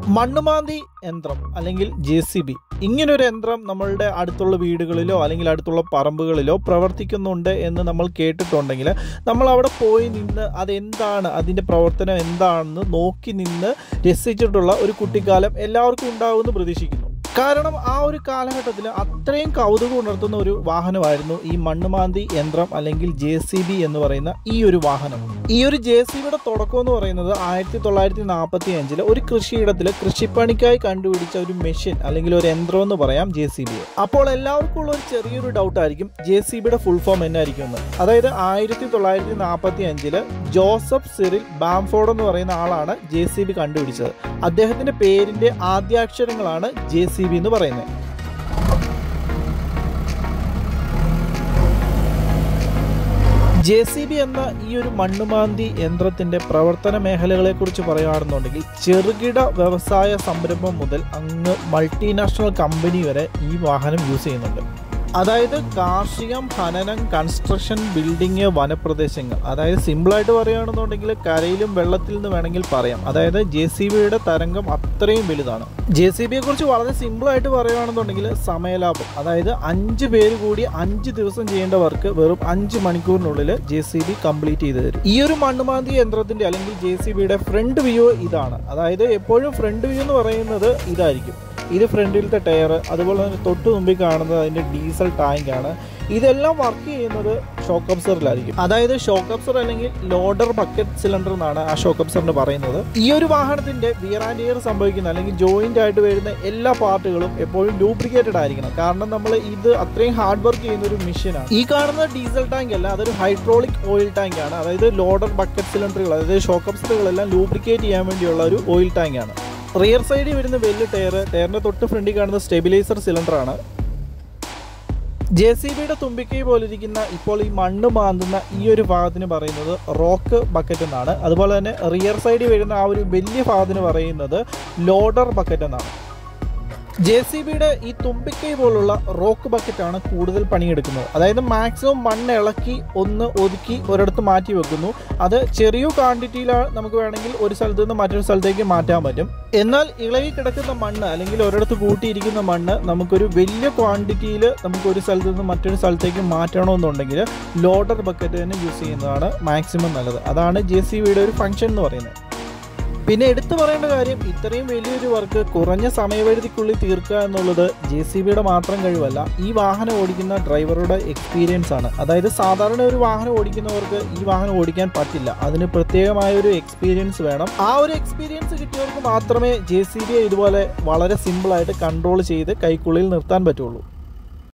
മണ്ണുമാന്തി യന്ത്രം അല്ലെങ്കിൽ J C B ഇങ്ങനൊരു യന്ത്രം നമ്മളുടെ അടുത്തുള്ള വീടുകളിലോ അല്ലെങ്കിൽ അടുത്തുള്ള പറമ്പുകളിലോ പ്രവർത്തിക്കുന്നുണ്ട് എന്ന് നമ്മൾ കേട്ടിട്ടുണ്ടെങ്കിൽ നമ്മൾ അവിടെ പോയി നിന്ന് അതെന്താണ് അതിൻ്റെ പ്രവർത്തനം എന്താണെന്ന് നോക്കി നിന്ന് രസിച്ചിട്ടുള്ള ഒരു കുട്ടിക്കാലം എല്ലാവർക്കും ഉണ്ടാവുമെന്ന് പ്രതീക്ഷിക്കുന്നു കാരണം ആ ഒരു കാലഘട്ടത്തിൽ അത്രയും കൗതുകം ഉണർത്തുന്ന ഒരു വാഹനമായിരുന്നു ഈ മണ്ണുമാന്തി യന്ത്രം അല്ലെങ്കിൽ ജെ സി ബി എന്ന് പറയുന്ന ഈ ഒരു വാഹനം ഈ ഒരു ജെ സി ബിയുടെ തുടക്കം എന്ന് പറയുന്നത് ആയിരത്തി തൊള്ളായിരത്തി നാൽപ്പത്തി അഞ്ചില് ഒരു കൃഷിയിടത്തിൽ കൃഷിപ്പണിക്കായി കണ്ടുപിടിച്ച ഒരു മെഷീൻ അല്ലെങ്കിൽ ഒരു യന്ത്രം എന്ന് പറയാം ജെ സി ബി അപ്പോൾ എല്ലാവർക്കും ഉള്ള ഒരു ചെറിയൊരു ഡൗട്ട് ആയിരിക്കും ജെ സി ബിയുടെ ഫുൾ ഫോം എന്നായിരിക്കും എന്ന് അതായത് ആയിരത്തി തൊള്ളായിരത്തി നാൽപ്പത്തി അഞ്ചില് ജോസഫ് സിറിൽ ബാംഫോർഡ് എന്ന് പറയുന്ന ആളാണ് ജെ സി ബി കണ്ടുപിടിച്ചത് അദ്ദേഹത്തിന്റെ പേരിന്റെ ആദ്യാക്ഷരങ്ങളാണ് ജെ സി ബി എന്ന് പറയുന്നത് ജെ സി ബി എന്ന ഈ ഒരു മണ്ണുമാന്തി യന്ത്രത്തിന്റെ പ്രവർത്തന മേഖലകളെ കുറിച്ച് പറയുകയാണെന്നുണ്ടെങ്കിൽ ചെറുകിട വ്യവസായ സംരംഭം മുതൽ അങ്ങ് മൾട്ടിനാഷണൽ കമ്പനി വരെ ഈ വാഹനം യൂസ് ചെയ്യുന്നുണ്ട് അതായത് കാർഷികം ഖനനം കൺസ്ട്രക്ഷൻ ബിൽഡിംഗ് വനപ്രദേശങ്ങൾ അതായത് സിമ്പിളായിട്ട് പറയുകയാണെന്നുണ്ടെങ്കിൽ കരയിലും വെള്ളത്തിൽ നിന്ന് വേണമെങ്കിൽ പറയാം അതായത് ജെ സി ബിയുടെ തരംഗം അത്രയും വലുതാണ് ജെ സി ബിയെ കുറിച്ച് വളരെ സിമ്പിളായിട്ട് പറയുകയാണെന്നുണ്ടെങ്കിൽ സമയലാഭം അതായത് അഞ്ച് പേര് കൂടി അഞ്ച് ദിവസം ചെയ്യേണ്ട വർക്ക് വെറും അഞ്ച് മണിക്കൂറിനുള്ളിൽ ജെ സി ബി കംപ്ലീറ്റ് ചെയ്ത് തരും ഈ ഒരു മണ്ണുമാന്തി യന്ത്രത്തിന്റെ അല്ലെങ്കിൽ ജെ സി ബിയുടെ ഫ്രണ്ട് വ്യൂ ഇതാണ് അതായത് എപ്പോഴും ഫ്രണ്ട് വ്യൂ എന്ന് പറയുന്നത് ഇതായിരിക്കും ഇത് ഫ്രണ്ടിലത്തെ ടയർ അതുപോലെ തന്നെ തൊട്ട് മുമ്പിൽ കാണുന്നത് അതിൻ്റെ ഡീസൽ ടാങ്ക് ആണ് ഇതെല്ലാം വർക്ക് ചെയ്യുന്നത് ഷോക്ക് അബ്സറിലായിരിക്കും അതായത് ഷോക്ക് അബ്സർ അല്ലെങ്കിൽ ലോഡർ ബക്കറ്റ് സിലിണ്ടർ എന്നാണ് ആ ഷോക്ക് അബ്സറിന് പറയുന്നത് ഈ ഒരു വാഹനത്തിന്റെ വിയർ ആൻഡ് ഇയർ സംഭവിക്കുന്ന അല്ലെങ്കിൽ ജോയിന്റ് ആയിട്ട് വരുന്ന എല്ലാ പാർട്ടുകളും എപ്പോഴും ലൂബ്രിക്കേറ്റഡ് ആയിരിക്കണം കാരണം നമ്മൾ ഇത് അത്രയും ഹാർഡ് വർക്ക് ചെയ്യുന്ന ഒരു മെഷീനാണ് ഈ കാണുന്ന ഡീസൽ ടാങ്ക് അല്ല അതൊരു ഹൈഡ്രോളിക് ഓയിൽ ടാങ്ക് ആണ് അതായത് ലോഡർ ബക്കറ്റ് സിലിണ്ടറുകൾ അതായത് ഷോക്ക് അബ്സറുകളെല്ലാം ലൂബ്രിക്കേറ്റ് ചെയ്യാൻ വേണ്ടിയുള്ള ഒരു ഓയിൽ ടാങ്ക് ആണ് റിയർ സൈഡിൽ വരുന്ന വലിയ ടയർ ടയറിന്റെ തൊട്ട് ഫ്രണ്ടിൽ കാണുന്ന സ്റ്റെബിലൈസർ സിലിണ്ടർ ആണ് ജെ സി ബിയുടെ തുമ്പിക്കൈ പോലിരിക്കുന്ന ഇപ്പോൾ ഈ മണ്ണ് മാന്തുന്ന ഈ ഒരു ഭാഗത്തിന് പറയുന്നത് റോക്ക് ബക്കറ്റ് എന്നാണ് അതുപോലെ തന്നെ റിയർ സൈഡിൽ വരുന്ന ആ ഒരു വലിയ ഭാഗത്തിന് പറയുന്നത് ലോഡർ ബക്കറ്റ് എന്നാണ് ജെ സി ബിയുടെ ഈ തുമ്പിക്കൈ പോലുള്ള റോക്ക് ബക്കറ്റാണ് കൂടുതൽ പണിയെടുക്കുന്നത് അതായത് മാക്സിമം മണ്ണ് ഇളക്കി ഒന്ന് ഒതുക്കി ഒരിടത്ത് മാറ്റി വെക്കുന്നു അത് ചെറിയ ക്വാണ്ടിറ്റിയിലാണ് നമുക്ക് വേണമെങ്കിൽ ഒരു സ്ഥലത്ത് നിന്ന് മറ്റൊരു സ്ഥലത്തേക്ക് മാറ്റാൻ പറ്റും എന്നാൽ ഇളകി കിടക്കുന്ന മണ്ണ് അല്ലെങ്കിൽ ഒരിടത്ത് കൂട്ടിയിരിക്കുന്ന മണ്ണ് നമുക്കൊരു വലിയ ക്വാണ്ടിറ്റിയിൽ നമുക്ക് ഒരു സ്ഥലത്ത് നിന്ന് മറ്റൊരു സ്ഥലത്തേക്ക് മാറ്റണമെന്നുണ്ടെങ്കിൽ ലോഡർ ബക്കറ്റ് തന്നെ യൂസ് ചെയ്യുന്നതാണ് മാക്സിമം നല്ലത് അതാണ് ജെ സി ബിയുടെ ഒരു ഫംഗ്ഷൻ എന്ന് പറയുന്നത് പിന്നെ എടുത്തു പറയേണ്ട കാര്യം ഇത്രയും വലിയൊരു വർക്ക് കുറഞ്ഞ സമയപരിധിക്കുള്ളിൽ തീർക്കുക എന്നുള്ളത് ജെ സി ബിയുടെ മാത്രം കഴിവല്ല ഈ വാഹനം ഓടിക്കുന്ന ഡ്രൈവറുടെ എക്സ്പീരിയൻസ് ആണ് അതായത് സാധാരണ ഒരു വാഹനം ഓടിക്കുന്നവർക്ക് ഈ വാഹനം ഓടിക്കാൻ പറ്റില്ല അതിന് പ്രത്യേകമായ ഒരു എക്സ്പീരിയൻസ് വേണം ആ ഒരു എക്സ്പീരിയൻസ് കിട്ടിയവർക്ക് മാത്രമേ ജെ സി ബിയെ ഇതുപോലെ വളരെ സിമ്പിളായിട്ട് കൺട്രോൾ ചെയ്ത് കൈക്കുള്ളിൽ നിർത്താൻ പറ്റുള്ളൂ